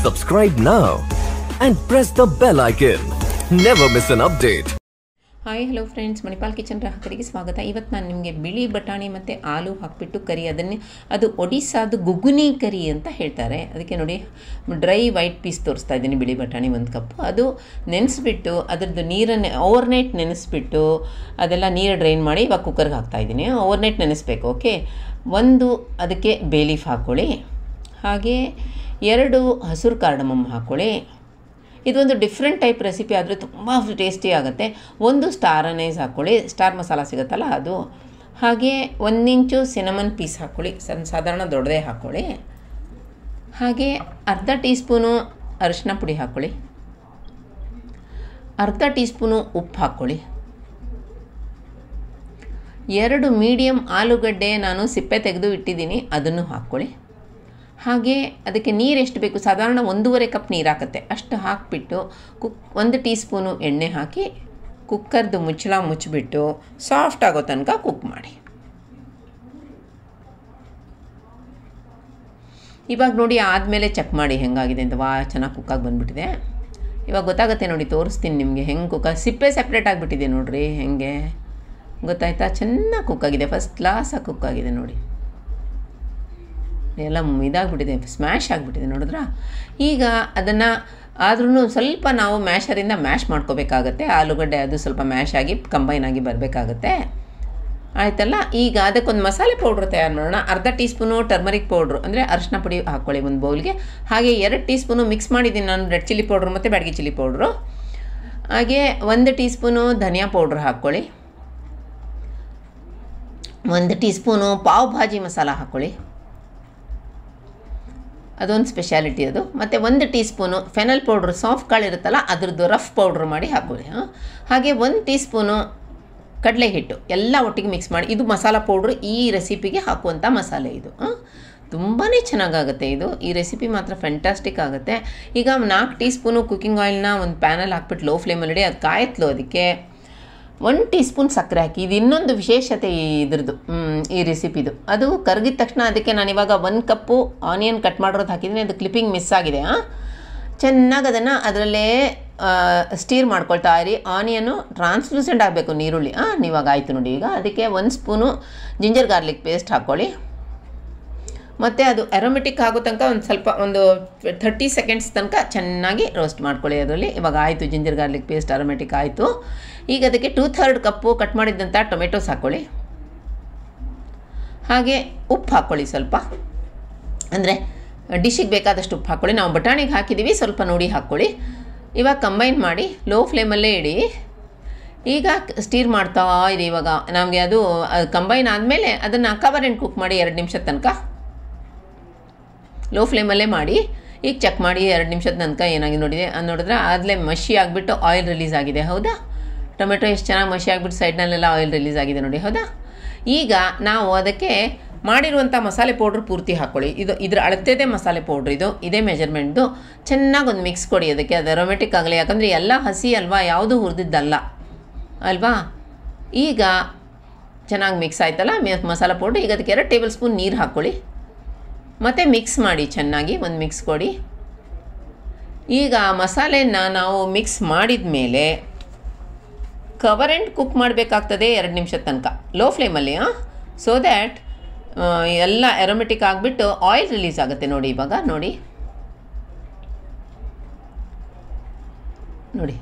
Subscribe now and press the bell icon. Never miss an update. Hi hello friends Manipal kitchen ಗ್ರಾಹಕರಿಗೆ ಸ್ವಾಗತ ಇವತ್ತು ನಾನು ನಿಮಗೆ ಬಿಳಿ ಬಟಾಣಿ ಮತ್ತು ಆಲೂ ಹಾಕಿಬಿಟ್ಟು ಕರಿ ಅದನ್ನೇ ಅದು ಒಡಿಸ್ಸಾದು ಗುಗುನಿ ಕರಿ ಅಂತ ಹೇಳ್ತಾರೆ ಅದಕ್ಕೆ ನೋಡಿ ಡ್ರೈ ವೈಟ್ ಪೀಸ್ ತೋರಿಸ್ತಾ ಇದ್ದೀನಿ ಬಿಳಿ ಬಟಾಣಿ ಒಂದು ಕಪ್ಪು ಅದು ನೆನೆಸ್ಬಿಟ್ಟು ಅದರದ್ದು ನೀರನ್ನು ಓವರ್ನೈಟ್ ನೆನೆಸ್ಬಿಟ್ಟು ಅದೆಲ್ಲ ನೀರು ಡ್ರೈನ್ ಮಾಡಿ ಇವಾಗ ಕುಕ್ಕರ್ಗೆ ಹಾಕ್ತಾಯಿದ್ದೀನಿ ಓವರ್ನೈಟ್ ನೆನೆಸ್ಬೇಕು ಓಕೆ ಒಂದು ಅದಕ್ಕೆ ಬೇಲೀಫ್ ಹಾಕ್ಕೊಳ್ಳಿ ಹಾಗೆ ಎರಡು ಹಸಿರು ಕಾರ್ಡಮಮ್ ಹಾಕ್ಕೊಳ್ಳಿ ಇದೊಂದು ಡಿಫ್ರೆಂಟ್ ಟೈಪ್ ರೆಸಿಪಿ ಆದರೆ ತುಂಬ ಟೇಸ್ಟಿ ಆಗುತ್ತೆ ಒಂದು ಸ್ಟಾರ್ ಅನೈಸ್ ಹಾಕ್ಕೊಳ್ಳಿ ಸ್ಟಾರ್ ಮಸಾಲ ಸಿಗುತ್ತಲ್ಲ ಅದು ಹಾಗೆ ಒಂದು ಇಂಚು ಸಿನಮನ್ ಪೀಸ್ ಹಾಕ್ಕೊಳ್ಳಿ ಸಣ್ಣ ಸಾಧಾರಣ ದೊಡ್ಡದೇ ಹಾಕ್ಕೊಳ್ಳಿ ಹಾಗೆ ಅರ್ಧ ಟೀ ಸ್ಪೂನು ಅರಿಶಿನ ಪುಡಿ ಹಾಕ್ಕೊಳ್ಳಿ ಅರ್ಧ ಟೀ ಸ್ಪೂನು ಉಪ್ಪು ಹಾಕ್ಕೊಳ್ಳಿ ಎರಡು ಮೀಡಿಯಮ್ ಆಲೂಗಡ್ಡೆ ನಾನು ಸಿಪ್ಪೆ ತೆಗೆದು ಇಟ್ಟಿದ್ದೀನಿ ಅದನ್ನು ಹಾಕ್ಕೊಳ್ಳಿ ಹಾಗೆ ಅದಕ್ಕೆ ನೀರು ಎಷ್ಟು ಬೇಕು ಸಾಧಾರಣ ಒಂದೂವರೆ ಕಪ್ ನೀರು ಹಾಕತ್ತೆ ಅಷ್ಟು ಹಾಕಿಬಿಟ್ಟು ಕುಕ್ ಒಂದು ಟೀ ಸ್ಪೂನು ಎಣ್ಣೆ ಹಾಕಿ ಕುಕ್ಕರ್ದು ಮುಚ್ಚಳ ಮುಚ್ಚಿಬಿಟ್ಟು ಸಾಫ್ಟ್ ಆಗೋ ತನಕ ಕುಕ್ ಮಾಡಿ ಇವಾಗ ನೋಡಿ ಆದಮೇಲೆ ಚೆಕ್ ಮಾಡಿ ಹೆಂಗಾಗಿದೆ ಅಂತ ವಾ ಚೆನ್ನಾಗಿ ಕುಕ್ಕಾಗಿ ಬಂದುಬಿಟ್ಟಿದೆ ಇವಾಗ ಗೊತ್ತಾಗುತ್ತೆ ನೋಡಿ ತೋರಿಸ್ತೀನಿ ನಿಮಗೆ ಹೆಂಗೆ ಕುಕ್ಕ ಸಿಪ್ಪೆ ಸಪ್ರೇಟ್ ಆಗಿಬಿಟ್ಟಿದೆ ನೋಡಿರಿ ಹೆಂಗೆ ಗೊತ್ತಾಯ್ತಾ ಚೆನ್ನಾಗಿ ಕುಕ್ಕಾಗಿದೆ ಫಸ್ಟ್ ಕ್ಲಾಸಾಗಿ ಕುಕ್ಕಾಗಿದೆ ನೋಡಿ ಎಲ್ಲ ಇದಾಗ್ಬಿಟ್ಟಿದೆ ಸ್ಮ್ಯಾಶ್ ಆಗಿಬಿಟ್ಟಿದೆ ನೋಡಿದ್ರಾ ಈಗ ಅದನ್ನು ಆದ್ರೂ ಸ್ವಲ್ಪ ನಾವು ಮ್ಯಾಶರಿಂದ ಮ್ಯಾಶ್ ಮಾಡ್ಕೋಬೇಕಾಗತ್ತೆ ಆಲೂಗಡ್ಡೆ ಅದು ಸ್ವಲ್ಪ ಮ್ಯಾಶ್ ಆಗಿ ಕಂಬೈನ್ ಆಗಿ ಬರಬೇಕಾಗತ್ತೆ ಆಯ್ತಲ್ಲ ಈಗ ಅದಕ್ಕೊಂದು ಮಸಾಲೆ ಪೌಡ್ರ್ ತಯಾರು ಮಾಡೋಣ ಅರ್ಧ ಟೀ ಸ್ಪೂನು ಟರ್ಮರಿಕ್ ಪೌಡ್ರು ಅಂದರೆ ಅರಿಶಿನ ಪುಡಿ ಹಾಕ್ಕೊಳ್ಳಿ ಒಂದು ಬೌಲ್ಗೆ ಹಾಗೆ ಎರಡು ಟೀ ಸ್ಪೂನು ಮಿಕ್ಸ್ ಮಾಡಿದ್ದೀನಿ ನಾನು ರೆಡ್ ಚಿಲ್ಲಿ ಪೌಡ್ರು ಮತ್ತು ಬ್ಯಾಡಗಿ ಚಿಲ್ಲಿ ಪೌಡ್ರು ಹಾಗೆ ಒಂದು ಟೀ ಸ್ಪೂನು ಧನಿಯಾ ಪೌಡ್ರ್ ಹಾಕ್ಕೊಳ್ಳಿ ಒಂದು ಟೀ ಸ್ಪೂನು ಪಾವ್ ಭಾಜಿ ಮಸಾಲ ಹಾಕ್ಕೊಳ್ಳಿ ಅದೊಂದು ಸ್ಪೆಷಾಲಿಟಿ ಅದು ಮತ್ತು ಒಂದು ಟೀ ಸ್ಪೂನು ಫೆನಲ್ ಪೌಡ್ರ್ ಸಾಫ್ಟ್ ಕಾಳು ಇರುತ್ತಲ್ಲ ಅದ್ರದ್ದು ರಫ್ ಪೌಡ್ರ್ ಮಾಡಿ ಹಾಕೊಳ್ಳಿ ಹಾಂ ಹಾಗೆ ಒಂದು ಟೀ ಸ್ಪೂನು ಕಡಲೆ ಹಿಟ್ಟು ಎಲ್ಲ ಒಟ್ಟಿಗೆ ಮಿಕ್ಸ್ ಮಾಡಿ ಇದು ಮಸಾಲ ಪೌಡ್ರು ಈ ರೆಸಿಪಿಗೆ ಹಾಕುವಂಥ ಮಸಾಲೆ ಇದು ತುಂಬಾ ಚೆನ್ನಾಗಾಗುತ್ತೆ ಇದು ಈ ರೆಸಿಪಿ ಮಾತ್ರ ಫ್ಯಾಂಟಾಸ್ಟಿಕ್ ಆಗುತ್ತೆ ಈಗ ನಾಲ್ಕು ಟೀ ಸ್ಪೂನು ಕುಕ್ಕಿಂಗ್ ಆಯಿಲ್ನ ಒಂದು ಪ್ಯಾನಲ್ಲಿ ಹಾಕ್ಬಿಟ್ಟು ಲೋ ಫ್ಲೇಮಲ್ಲಿ ಇಡಿ ಅದು ಕಾಯತ್ಲು ಅದಕ್ಕೆ ಒನ್ ಟೀ ಸ್ಪೂನ್ ಸಕ್ಕರೆ ಹಾಕಿ ಇದು ಇನ್ನೊಂದು ವಿಶೇಷತೆ ಇದ್ರದ್ದು ಈ ರೆಸಿಪಿದು ಅದು ಕರಗಿದ ತಕ್ಷಣ ಅದಕ್ಕೆ ನಾನು ಇವಾಗ ಒಂದು ಕಪ್ಪು ಆನಿಯನ್ ಕಟ್ ಮಾಡಿರೋದು ಹಾಕಿದ್ದೀನಿ ಅದು ಕ್ಲಿಪ್ಪಿಂಗ್ ಮಿಸ್ ಆಗಿದೆ ಚೆನ್ನಾಗಿ ಅದನ್ನು ಅದರಲ್ಲೇ ಸ್ಟೀರ್ ಮಾಡ್ಕೊಳ್ತಾ ಇರಿ ಆನಿಯನ್ನು ಟ್ರಾನ್ಸ್ಲೂಸೆಂಟ್ ಆಗಬೇಕು ನೀರುಳ್ಳಿ ಹಾಂ ಇವಾಗ ಆಯಿತು ನೋಡಿ ಈಗ ಅದಕ್ಕೆ ಒಂದು ಸ್ಪೂನು ಜಿಂಜರ್ ಗಾರ್ಲಿಕ್ ಪೇಸ್ಟ್ ಹಾಕ್ಕೊಳ್ಳಿ ಮತ್ತು ಅದು ಅರೋಮೆಟಿಕ್ ಆಗೋ ತನಕ ಒಂದು ಸ್ವಲ್ಪ ಒಂದು ಥರ್ಟಿ ಸೆಕೆಂಡ್ಸ್ ತನಕ ಚೆನ್ನಾಗಿ ರೋಸ್ಟ್ ಮಾಡ್ಕೊಳ್ಳಿ ಅದರಲ್ಲಿ ಇವಾಗ ಆಯಿತು ಜಿಂಜರ್ ಗಾರ್ಲಿಕ್ ಪೇಸ್ಟ್ ಅರೋಮೆಟಿಕ್ ಆಯಿತು ಈಗ ಅದಕ್ಕೆ ಟೂ ಥರ್ಡ್ ಕಪ್ಪು ಕಟ್ ಮಾಡಿದ್ದಂಥ ಟೊಮೆಟೊಸ್ ಹಾಕ್ಕೊಳ್ಳಿ ಹಾಗೆ ಉಪ್ಪು ಹಾಕ್ಕೊಳ್ಳಿ ಸ್ವಲ್ಪ ಅಂದರೆ ಡಿಶ್ಶಿಗೆ ಬೇಕಾದಷ್ಟು ಉಪ್ಪು ಹಾಕ್ಕೊಳ್ಳಿ ನಾವು ಬಟಾಣಿಗೆ ಹಾಕಿದ್ದೀವಿ ಸ್ವಲ್ಪ ನೋಡಿ ಹಾಕ್ಕೊಳ್ಳಿ ಇವಾಗ ಕಂಬೈನ್ ಮಾಡಿ ಲೋ ಫ್ಲೇಮಲ್ಲೇ ಇಡಿ ಈಗ ಸ್ಟೀರ್ ಮಾಡ್ತಾ ಇರಿ ಇವಾಗ ನಮಗೆ ಅದು ಕಂಬೈನ್ ಆದಮೇಲೆ ಅದನ್ನು ಕವರ್ ಆ್ಯಂಡ್ ಕುಕ್ ಮಾಡಿ ಎರಡು ನಿಮಿಷದ ತನಕ ಲೋ ಫ್ಲೇಮಲ್ಲೇ ಮಾಡಿ ಈಗ ಚೆಕ್ ಮಾಡಿ ಎರಡು ನಿಮಿಷದ ತನಕ ಏನಾಗಿ ನೋಡಿದೆ ಅದು ನೋಡಿದ್ರೆ ಆಗಲೇ ಮಷಿ ಆಗಿಬಿಟ್ಟು ಆಯಿಲ್ ರಿಲೀಸ್ ಆಗಿದೆ ಹೌದಾ ಟೊಮೆಟೊ ಎಷ್ಟು ಚೆನ್ನಾಗಿ ಮಷಿ ಆಗಿಬಿಟ್ಟು ಸೈಡ್ನಲ್ಲೆಲ್ಲ ಆಯಿಲ್ ರಿಲೀಸ್ ಆಗಿದೆ ನೋಡಿ ಹೌದಾ ಈಗ ನಾವು ಅದಕ್ಕೆ ಮಾಡಿರುವಂಥ ಮಸಾಲೆ ಪೌಡ್ರ್ ಪೂರ್ತಿ ಹಾಕ್ಕೊಳ್ಳಿ ಇದು ಇದ್ರ ಅಳತೆದೇ ಮಸಾಲೆ ಪೌಡ್ರ್ ಇದು ಇದೇ ಮೆಜರ್ಮೆಂಟ್ದು ಚೆನ್ನಾಗಿ ಒಂದು ಮಿಕ್ಸ್ ಕೊಡಿ ಅದಕ್ಕೆ ಅದು ಅರೋಮೆಟಿಕ್ ಆಗಲಿ ಯಾಕಂದರೆ ಎಲ್ಲ ಹಸಿ ಅಲ್ವಾ ಯಾವುದೂ ಹುರಿದಿದ್ದಲ್ಲ ಅಲ್ವಾ ಈಗ ಚೆನ್ನಾಗಿ ಮಿಕ್ಸ್ ಆಯ್ತಲ್ಲ ಮಸಾಲ ಪೌಡ್ರ್ ಈಗ ಅದಕ್ಕೆ ಎರಡು ಟೇಬಲ್ ಸ್ಪೂನ್ ನೀರು ಹಾಕ್ಕೊಳ್ಳಿ ಮತ್ತು ಮಿಕ್ಸ್ ಮಾಡಿ ಚೆನ್ನಾಗಿ ಒಂದು ಮಿಕ್ಸ್ ಕೊಡಿ ಈಗ ಮಸಾಲೆನ ನಾವು ಮಿಕ್ಸ್ ಮಾಡಿದ ಮೇಲೆ ಕವರ್ ಆ್ಯಂಡ್ ಕುಕ್ ಮಾಡಬೇಕಾಗ್ತದೆ ಎರಡು ನಿಮಿಷದ ತನಕ ಲೋ ಫ್ಲೇಮಲ್ಲಿ ಸೊ ದ್ಯಾಟ್ ಎಲ್ಲ ಎರೋಮೆಟಿಕ್ ಆಗಿಬಿಟ್ಟು ಆಯಿಲ್ ರಿಲೀಸ್ ಆಗುತ್ತೆ ನೋಡಿ ಇವಾಗ ನೋಡಿ ನೋಡಿ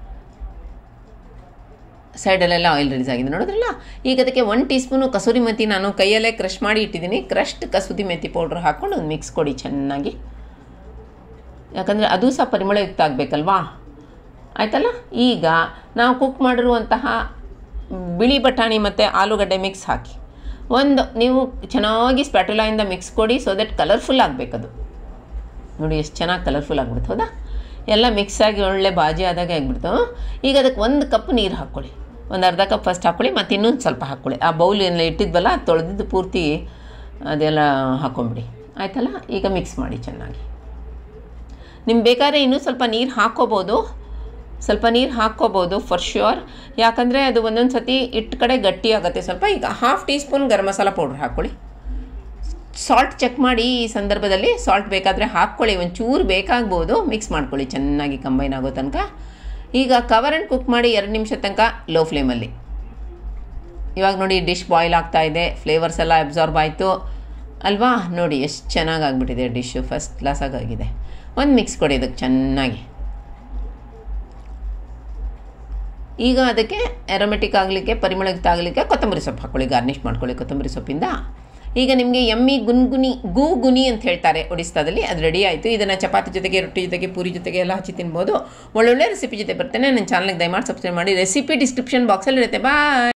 ಸೈಡಲ್ಲೆಲ್ಲ ಆಯಿಲ್ ರಿಲೀಸ್ ಆಗಿದೆ ನೋಡಿದ್ರಲ್ಲ ಈಗ ಅದಕ್ಕೆ one teaspoon kasuri methi ನಾನು ಕೈಯಲ್ಲೇ ಕ್ರಷ್ ಮಾಡಿ ಇಟ್ಟಿದ್ದೀನಿ ಕ್ರಶ್ಡ್ ಕಸೂರಿ ಮೆಥಿ ಪೌಡ್ರ್ ಹಾಕ್ಕೊಂಡು ಒಂದು ಮಿಕ್ಸ್ ಕೊಡಿ ಚೆನ್ನಾಗಿ ಯಾಕಂದರೆ ಅದು ಸಹ ಪರಿಮಳಯುಕ್ತ ಆಗಬೇಕಲ್ವಾ ಆಯ್ತಲ್ಲ ಈಗ ನಾವು ಕುಕ್ ಮಾಡಿರುವಂತಹ ಬಿಳಿ ಬಟಾಣಿ ಮತ್ತು ಆಲೂಗಡ್ಡೆ ಮಿಕ್ಸ್ ಹಾಕಿ ಒಂದು ನೀವು ಚೆನ್ನಾಗಿ ಸ್ಪ್ಯಾಟುಲಾಯಿಂದ ಮಿಕ್ಸ್ ಕೊಡಿ ಸೊ ದಟ್ ಕಲರ್ಫುಲ್ ಆಗಬೇಕದು ನೋಡಿ ಎಷ್ಟು ಚೆನ್ನಾಗಿ ಕಲರ್ಫುಲ್ ಆಗ್ಬಿಡ್ತು ಹೌದಾ ಎಲ್ಲ ಮಿಕ್ಸ್ ಆಗಿ ಒಳ್ಳೆ ಬಾಜಿ ಆದಾಗೆ ಆಗಿಬಿಡ್ತು ಈಗ ಅದಕ್ಕೆ ಒಂದು ಕಪ್ ನೀರು ಹಾಕ್ಕೊಳ್ಳಿ ಒಂದು ಅರ್ಧ ಕಪ್ ಫಸ್ಟ್ ಹಾಕ್ಕೊಳ್ಳಿ ಮತ್ತು ಇನ್ನೊಂದು ಸ್ವಲ್ಪ ಹಾಕ್ಕೊಳ್ಳಿ ಆ ಬೌಲ್ ಏನೆಲ್ಲ ಇಟ್ಟಿದ್ವಲ್ಲ ಅದು ತೊಳೆದಿದ್ದು ಪೂರ್ತಿ ಅದೆಲ್ಲ ಹಾಕ್ಕೊಂಬಿಡಿ ಆಯ್ತಲ್ಲ ಈಗ ಮಿಕ್ಸ್ ಮಾಡಿ ಚೆನ್ನಾಗಿ ನಿಮ್ಗೆ ಬೇಕಾದ್ರೆ ಇನ್ನೂ ಸ್ವಲ್ಪ ನೀರು ಹಾಕ್ಕೋಬೋದು ಸ್ವಲ್ಪ ನೀರು ಹಾಕ್ಕೋಬೋದು ಫಾರ್ ಶ್ಯೂರ್ ಯಾಕಂದರೆ ಅದು ಒಂದೊಂದು ಸತಿ ಇಟ್ಟು ಕಡೆ ಗಟ್ಟಿ ಆಗುತ್ತೆ ಸ್ವಲ್ಪ ಈಗ half teaspoon garam masala powder ಹಾಕ್ಕೊಳ್ಳಿ ಸಾಲ್ಟ್ ಚೆಕ್ ಮಾಡಿ ಈ ಸಂದರ್ಭದಲ್ಲಿ ಸಾಲ್ಟ್ ಬೇಕಾದರೆ ಹಾಕ್ಕೊಳ್ಳಿ ಒಂಚೂರು ಬೇಕಾಗ್ಬೋದು ಮಿಕ್ಸ್ ಮಾಡ್ಕೊಳ್ಳಿ ಚೆನ್ನಾಗಿ ಕಂಬೈನ್ ಆಗೋ ತನಕ ಈಗ ಕವರ್ ಆ್ಯಂಡ್ ಕುಕ್ ಮಾಡಿ ಎರಡು ನಿಮಿಷ ತನಕ ಲೋ ಫ್ಲೇಮಲ್ಲಿ ಇವಾಗ ನೋಡಿ ಡಿಶ್ ಬಾಯ್ಲ್ ಆಗ್ತಾ ಇದೆ ಫ್ಲೇವರ್ಸ್ ಎಲ್ಲ ಅಬ್ಸಾರ್ಬ್ ಆಯಿತು ಅಲ್ವಾ ನೋಡಿ ಎಷ್ಟು ಚೆನ್ನಾಗಿ ಆಗಿಬಿಟ್ಟಿದೆ ಡಿಶ್ಶು ಫಸ್ಟ್ ಕ್ಲಾಸಾಗಿ ಆಗಿದೆ ಒಂದು ಮಿಕ್ಸ್ ಕೊಡಿ ಇದಕ್ಕೆ ಚೆನ್ನಾಗಿ ಈಗ ಅದಕ್ಕೆ ಎರೋಮೆಟಿಕ್ ಆಗಲಿಕ್ಕೆ ಪರಿಮಳಕ್ಕೆ ಆಗಲಿಕ್ಕೆ ಕೊತ್ತಂಬರಿ ಸೊಪ್ಪು ಹಾಕ್ಕೊಳ್ಳಿ ಗಾರ್ನಿಷ್ ಮಾಡ್ಕೊಳ್ಳಿ ಕೊತ್ತಂಬರಿ ಸೊಪ್ಪಿಂದ ಈಗ ನಿಮಗೆ ಎಮ್ಮಿ ಗುನ್ಗುನಿ ಗು ಗುನಿ ಅಂತ ಹೇಳ್ತಾರೆ ಒಡಿಸ್ತಾದಲ್ಲಿ ಅದು ರೆಡಿ ಆಯಿತು ಇದನ್ನು ಚಪಾತಿ ಜೊತೆಗೆ ರೊಟ್ಟಿ ಜೊತೆಗೆ ಪೂರಿ ಜೊತೆಗೆ ಎಲ್ಲ ಹಚ್ಚಿ ತಿನ್ಬೋದು ಒಳ್ಳೊಳ್ಳೆ ರೆಸಿಪಿ ಜೊತೆ ಬರ್ತೇನೆ ನನ್ನ ಚಾನಲ್ಗೆ ದಯಮಾಡಿ ಸಬ್ಸ್ಕ್ರೈಬ್ ಮಾಡಿ ರೆಸಿಪಿ ಡಿಸ್ಕ್ರಿಪ್ಷನ್ ಬಾಕ್ಸಲ್ಲಿ ಇರುತ್ತೆ ಬಾಯ್